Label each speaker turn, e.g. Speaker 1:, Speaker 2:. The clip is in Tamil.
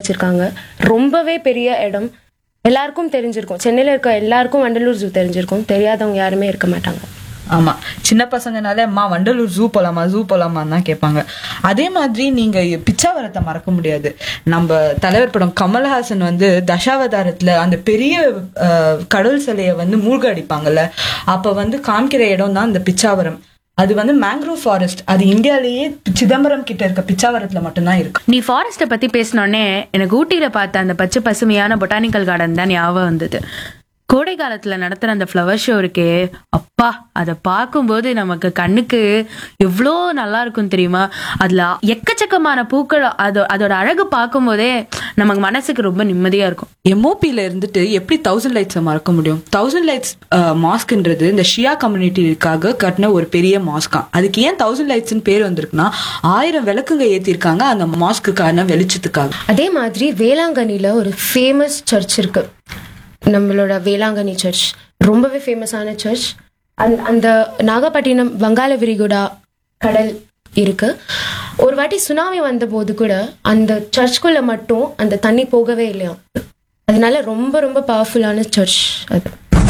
Speaker 1: வச்சிருக்காங்க ரொம்பவே பெரிய இடம் எல்லாருக்கும் தெரிஞ்சிருக்கும் சென்னையில் இருக்க எல்லாருக்கும் வண்டலூர் ஜூ தெரிஞ்சிருக்கும் தெரியாதவங்க யாருமே இருக்க மாட்டாங்க
Speaker 2: ஆமா சின்ன பசங்கனாலே அம்மா வண்டலூர் ஜூ போலாமா ஜூ போலாமான்னு தான் கேட்பாங்க அதே மாதிரி நீங்க பிச்சாவரத்தை மறக்க முடியாது நம்ம தலைவர் படம் கமல்ஹாசன் வந்து தசாவதாரத்துல அந்த பெரிய அஹ், கடல் சிலையை வந்து மூழ்கடிப்பாங்கல்ல அப்ப வந்து காமிக்கிற இடம் தான் இந்த பிச்சாவரம் அது வந்து மேங்க்ரோவ் ஃபாரஸ்ட் அது இந்தியாலேயே சிதம்பரம் கிட்ட இருக்க பிச்சாவரத்துல மட்டும்தான் இருக்கு
Speaker 3: நீ ஃபாரஸ்ட்டை பத்தி பேசினோடனே எனக்கு ஊட்டியில பார்த்த அந்த பச்சை பசுமையான பொட்டானிக்கல் கார்டன் தான் ஞாபகம் வந்தது கோடை காலத்துல நடத்துற அந்த ஃப்ளவர் ஷோ இருக்கே அப்பா அதை பார்க்கும்போது நமக்கு கண்ணுக்கு எவ்வளோ நல்லா இருக்கும் தெரியுமா அதுல எக்கச்சக்கமான பூக்கள் அது அதோட அழகு பார்க்கும்போதே நமக்கு மனசுக்கு ரொம்ப நிம்மதியா இருக்கும்
Speaker 2: எம்ஓபியில் இருந்துட்டு எப்படி தௌசண்ட் லைட்ஸை மறக்க முடியும் தௌசண்ட் லைட்ஸ் மாஸ்க்ன்றது இந்த ஷியா கம்யூனிட்டிக்காக கட்டின ஒரு பெரிய மாஸ்கா அதுக்கு ஏன் தௌசண்ட் லைட்ஸ்னு பேர் வந்திருக்குன்னா ஆயிரம் விளக்குங்க ஏற்றிருக்காங்க அந்த மாஸ்க்குக்கான வெளிச்சத்துக்காக
Speaker 1: அதே மாதிரி வேளாங்கண்ணியில் ஒரு ஃபேமஸ் சர்ச் இருக்கு நம்மளோட வேளாங்கண்ணி சர்ச் ரொம்பவே ஃபேமஸான சர்ச் அந்த அந்த நாகப்பட்டினம் வங்காள விரிகுடா கடல் இருக்கு ஒரு வாட்டி சுனாமி வந்தபோது கூட அந்த சர்ச்குள்ள மட்டும் அந்த தண்ணி போகவே இல்லையா அதனால ரொம்ப ரொம்ப பவர்ஃபுல்லான சர்ச் அது